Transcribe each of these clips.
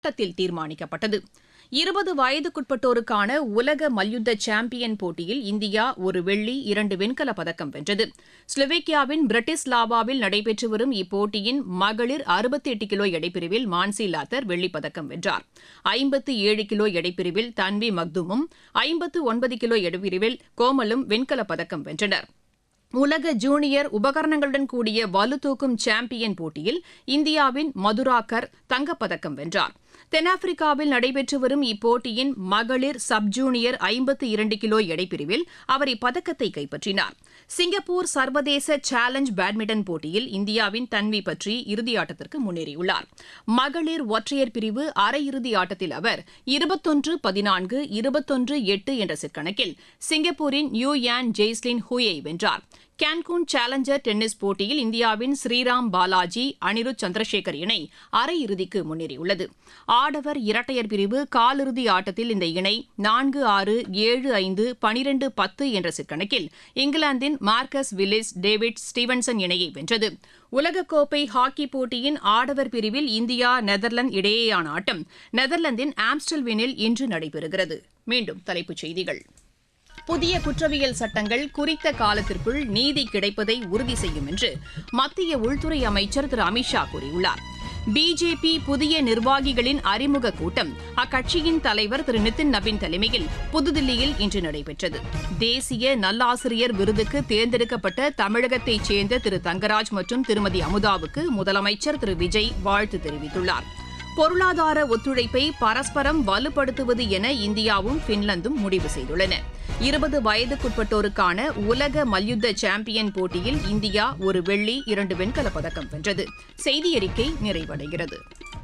கூட்டத்தில் தீர்மானிக்கப்பட்டது இருபது வயதுக்குட்பட்டோருக்கான உலக மல்யுத்த சாம்பியன் போட்டியில் இந்தியா ஒரு வெள்ளி இரண்டு வெண்கலப் பதக்கம் வென்றது ஸ்லோவேக்கியாவின் பிரட்டிஸ்லாவாவில் நடைபெற்று வரும் இப்போட்டியின் மகளிர் அறுபத்தி எட்டு கிலோ எடைப்பிரிவில் மான்சி லாத்தர் வெள்ளிப் பதக்கம் வென்றார் ஐம்பத்து ஏழு கிலோ எடைப்பிரிவில் தன்வி மக்துமும் ஐம்பத்து ஒன்பது கிலோ எடைப்பிரிவில் கோமலும் வெண்கலப் பதக்கம் வென்றனர் உலக ஜூனியர் உபகரணங்களுடன் கூடிய வலுதூக்கும் சாம்பியன் போட்டியில் இந்தியாவின் மதுராகர் தங்கப்பதக்கம் வென்றார் தென்னாப்பிரிக்காவில் நடைபெற்று வரும் இப்போட்டியின் மகளிர் சப் ஜூனியர் ஐம்பத்து இரண்டு கிலோ எடைப்பிரிவில் அவர் இப்பதக்கத்தை கைப்பற்றினார் சிங்கப்பூர் சர்வதேச சேலஞ்ச் பேட்மிண்டன் போட்டியில் இந்தியாவின் தன்வி பற்றி இறுதியாட்டத்திற்கு முன்னேறியுள்ளார் மகளிர் ஒற்றையர் பிரிவு அரையிறுதி ஆட்டத்தில் அவர் இருபத்தொன்று பதினான்கு இருபத்தொன்று எட்டு என்ற செட் கணக்கில் சிங்கப்பூரின் யூ யான் ஜெய்ஸ்லின் ஹூயை வென்றார் கேன்கூன் சேலஞ்சர் டென்னிஸ் போட்டியில் இந்தியாவின் ஸ்ரீராம் பாலாஜி அனிருத் சந்திரசேகர் இணை அரையிறுதிக்கு முன்னேறியுள்ளது ஆடவர் இரட்டையர் பிரிவு காலிறுதி ஆட்டத்தில் இந்த இணை நான்கு ஆறு ஏழு ஐந்து பனிரெண்டு பத்து என்ற செட் கணக்கில் இங்கிலாந்தின் மார்க்கஸ் வில்லிஸ் டேவிட் ஸ்டீவன்சன் இணையை வென்றது உலகக்கோப்பை ஹாக்கி போட்டியின் ஆடவர் பிரிவில் இந்தியா நெதர்லாந்து இடையேயான ஆட்டம் நெதர்லாந்தின் ஆம்ஸ்டல்வினில் இன்று நடைபெறுகிறது மீண்டும் தலைப்புச் செய்திகள் புதிய குற்றவியல் சட்டங்கள் குறித்த காலத்திற்குள் நீதி கிடைப்பதை உறுதி செய்யும் என்று மத்திய உள்துறை அமைச்சர் திரு அமித்ஷா கூறியுள்ளார் பிஜேபி புதிய நிர்வாகிகளின் அறிமுக கூட்டம் அக்கட்சியின் தலைவர் திரு நிதின் நபின் தலைமையில் புதுதில்லியில் இன்று நடைபெற்றது தேசிய நல்லாசிரியர் விருதுக்கு தேர்ந்தெடுக்கப்பட்ட தமிழகத்தைச் சேர்ந்த திரு தங்கராஜ் மற்றும் திருமதி அமுதாவுக்கு முதலமைச்சர் திரு விஜய் வாழ்த்து தெரிவித்துள்ளார் பொருளாதார ஒத்துழைப்பை பரஸ்பரம் வலுப்படுத்துவது என இந்தியாவும் பின்லாந்தும் முடிவு செய்துள்ளன இருபது வயதுக்குட்பட்டோருக்கான உலக மல்யுத்த சாம்பியன் போட்டியில் இந்தியா ஒரு வெள்ளி இரண்டு வெண்கலப் பதக்கம் வென்றது செய்தி அறிக்கை நிறைவடைகிறது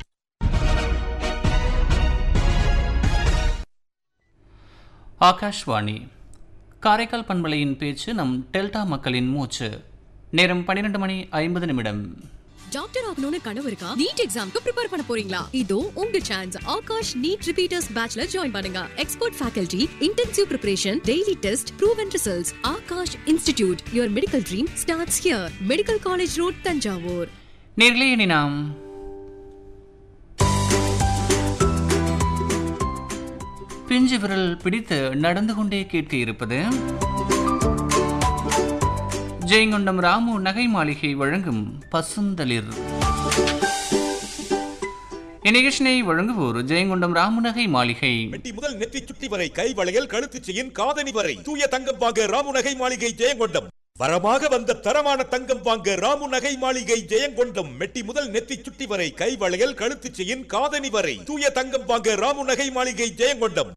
ஆகாஷ்வாணி காரைக்கால் பண்பலையின் பேச்சு நம் டெல்டா மக்களின் மூச்சு நேரம் பன்னிரண்டு மணி ஐம்பது நிமிடம் டாக்டர் ஆகணும்னு கனவு இருக்கா நீட் எக்ஸாம்க்கு ப்ரிப்பேர் பண்ண போறீங்களா இதோ உங்க சான்ஸ் ஆகாஷ் நீட் ரிப்பீட்டர்ஸ் பேட்ச்ல ஜாயின் பண்ணுங்க expert faculty intensive preparation daily test proven results Aakash institute your medical dream starts here medical college road Thanjavur நேர்களே இனி நாம் பிஞ்சு விரல் பிடித்து நடந்து கொண்டே கேட்க இருப்பது ஜெயங்கொண்டம் ராமு நகை மாளிகை வழங்கும் பசுந்தளிர் இந்நிகழ்ச்சியை வழங்குவோர் ஜெயங்கொண்டம் ராமு நகை மாளிகை மெட்டி முதல் நெற்றி சுட்டி வரை கை வளையல் கழுத்து செயின் காதணி வரை தூய தங்கம் வாங்க ராமு நகை மாளிகை ஜெயங்கொண்டம் வரமாக வந்த தரமான தங்கம் வாங்க ராமு நகை மாளிகை ஜெயங்கொண்டம் மெட்டி முதல் நெத்தி சுட்டி வரை கை வளையல் கழுத்து செயின் காதணி வரை தூய தங்கம் வாங்க ராமு நகை மாளிகை ஜெயங்கொண்டம்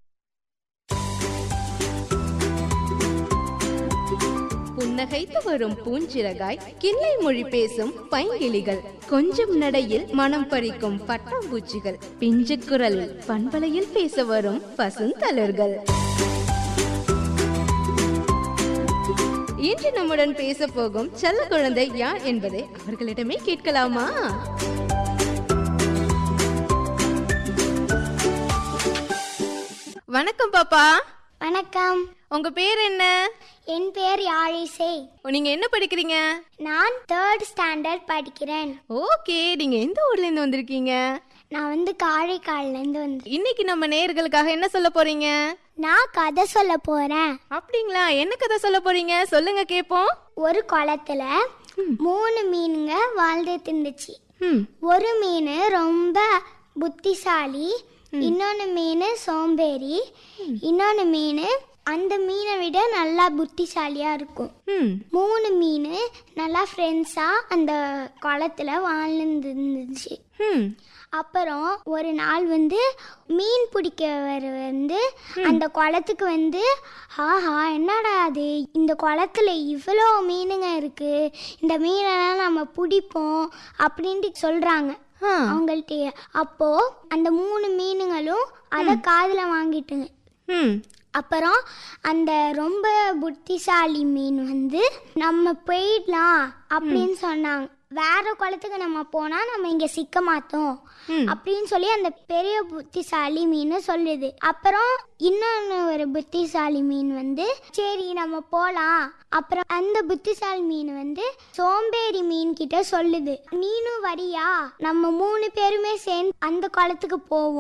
புன்னகைத்து வரும் பூஞ்சிறகாய் கிள்ளை மொழி பேசும் பைங்கிளிகள் கொஞ்சம் நடையில் மனம் பறிக்கும் பட்டாம்பூச்சிகள் பிஞ்சு குரலில் பண்பலையில் பேச வரும் பசுந்தளர்கள் இன்று நம்முடன் பேச போகும் செல்ல குழந்தை யார் என்பதை அவர்களிடமே கேட்கலாமா வணக்கம் பாப்பா வணக்கம் உங்க பேர் என்ன என் பெயர் யாழிசை நீங்க என்ன படிக்கிறீங்க நான் தேர்ட் ஸ்டாண்டர்ட் படிக்கிறேன் ஓகே நீங்க எந்த ஊர்ல இருந்து வந்திருக்கீங்க நான் வந்து காரைக்கால்லேருந்து வந்து இன்னைக்கு நம்ம நேயர்களுக்காக என்ன சொல்ல போறீங்க நான் கதை சொல்ல போறேன் அப்படிங்களா என்ன கதை சொல்ல போறீங்க சொல்லுங்க கேப்போம் ஒரு குளத்துல மூணு மீனுங்க வாழ்ந்துட்டு இருந்துச்சு ம் ஒரு மீன் ரொம்ப புத்திசாலி இன்னொன்று மீன் சோம்பேறி இன்னொன்று மீன் அந்த மீனை விட நல்லா புத்திசாலியாக இருக்கும் ம் மூணு மீன் நல்லா ஃப்ரெண்ட்ஸாக அந்த குளத்துல வாழ்ந்து இருந்துச்சு ம் அப்புறம் ஒரு நாள் வந்து மீன் பிடிக்கவர் வந்து அந்த குளத்துக்கு வந்து ஆஹா என்னடா அது இந்த குளத்துல இவ்வளோ மீனுங்க இருக்கு இந்த மீனெல்லாம் நம்ம பிடிப்போம் அப்படின்ட்டு சொல்றாங்க ஆ. அவங்கள்ட்ட அப்போ அந்த மூணு மீனுங்களும் அதை காதுல வாங்கிட்டுங்க ம் அப்புறம் அந்த ரொம்ப புத்திசாலி மீன் வந்து நம்ம போயிடலாம் அப்படின்னு சொன்னாங்க வேற குளத்துக்கு நம்ம போனா நம்ம இங்க சிக்க மாட்டோம் அப்படின்னு சொல்லி அந்த பெரிய புத்திசாலி மீன் சொல்லுது அப்புறம் இன்னொன்னு ஒரு புத்திசாலி மீன் வந்து சரி நம்ம போலாம் அப்புறம் அந்த புத்திசாலி மீன் வந்து சோம்பேறி மீன் கிட்ட சொல்லுது நீனும் வரியா நம்ம மூணு பேருமே சேர்ந்து அந்த குளத்துக்கு போவோம்